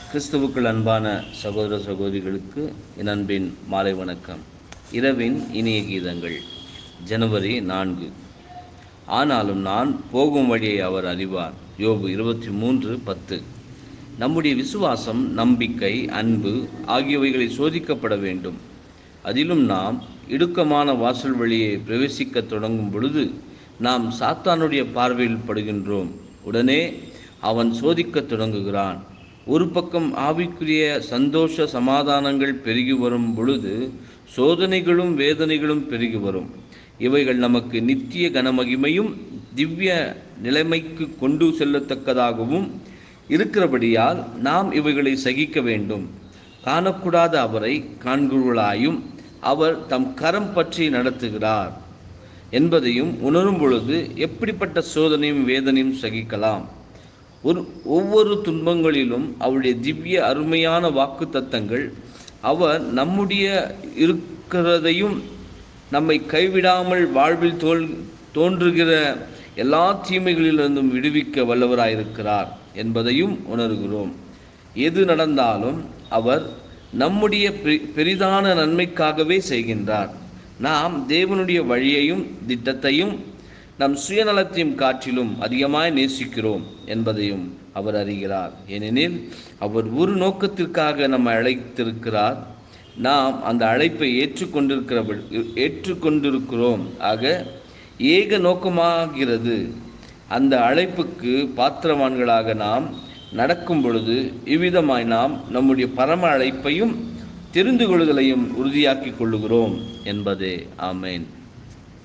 கிறிஸ்துவுக்குள் அன்பான சகோதர சகோதரிகளுக்கு என் அன்பின் மாலை வணக்கம் இரவின் இனிய கீதங்கள் ஜனவரி நான்கு ஆனாலும் நான் போகும் வழியை அவர் அறிவார் யோபு இருபத்தி மூன்று பத்து நம்முடைய விசுவாசம் நம்பிக்கை அன்பு ஆகியவைகளை சோதிக்கப்பட வேண்டும் அதிலும் நாம் இடுக்கமான வாசல் வழியை பிரவேசிக்க தொடங்கும் பொழுது நாம் சாத்தானுடைய பார்வையில் படுகின்றோம் உடனே அவன் சோதிக்கத் தொடங்குகிறான் ஒரு பக்கம் ஆவிக்குரிய சந்தோஷ சமாதானங்கள் பெருகி வரும் பொழுது சோதனைகளும் வேதனைகளும் பெருகி வரும் இவைகள் நமக்கு நித்திய கனமகிமையும் திவ்ய நிலைமைக்கு கொண்டு செல்லத்தக்கதாகவும் இருக்கிறபடியால் நாம் இவைகளை சகிக்க வேண்டும் காணக்கூடாத அவரை காண்குழலாயும் அவர் தம் கரம் பற்றி நடத்துகிறார் என்பதையும் உணரும் பொழுது எப்படிப்பட்ட சோதனையும் வேதனையும் சகிக்கலாம் ஒரு ஒவ்வொரு துன்பங்களிலும் அவருடைய திவ்ய அருமையான வாக்கு தத்தங்கள் அவர் நம்முடைய இருக்கிறதையும் நம்மை கைவிடாமல் வாழ்வில் தோல் தோன்றுகிற எல்லா தீமைகளிலிருந்தும் விடுவிக்க வல்லவராயிருக்கிறார் என்பதையும் உணர்கிறோம் எது நடந்தாலும் அவர் நம்முடைய பெ- பெரிதான நன்மைக்காகவே செய்கின்றார் நாம் தேவனுடைய வழியையும் திட்டத்தையும் நம் சுயநலத்தையும் காற்றிலும் அதிகமாய் நேசிக்கிறோம் என்பதையும் அவர் அறிகிறார் ஏனெனில் அவர் ஒரு நோக்கத்திற்காக நம்மை அழைத்திருக்கிறார் நாம் அந்த அழைப்பை ஏற்றுக்கொண்டிருக்கிற ஏற்றுக்கொண்டிருக்கிறோம் ஆக ஏக நோக்கமாகிறது அந்த அழைப்புக்கு பாத்திரவான்களாக நாம் நடக்கும் பொழுது இவ்விதமாய் நாம் நம்முடைய பரம அழைப்பையும் தெரிந்து கொள்ளுதலையும் உறுதியாக்கிக் கொள்ளுகிறோம் என்பதே ஆமேன்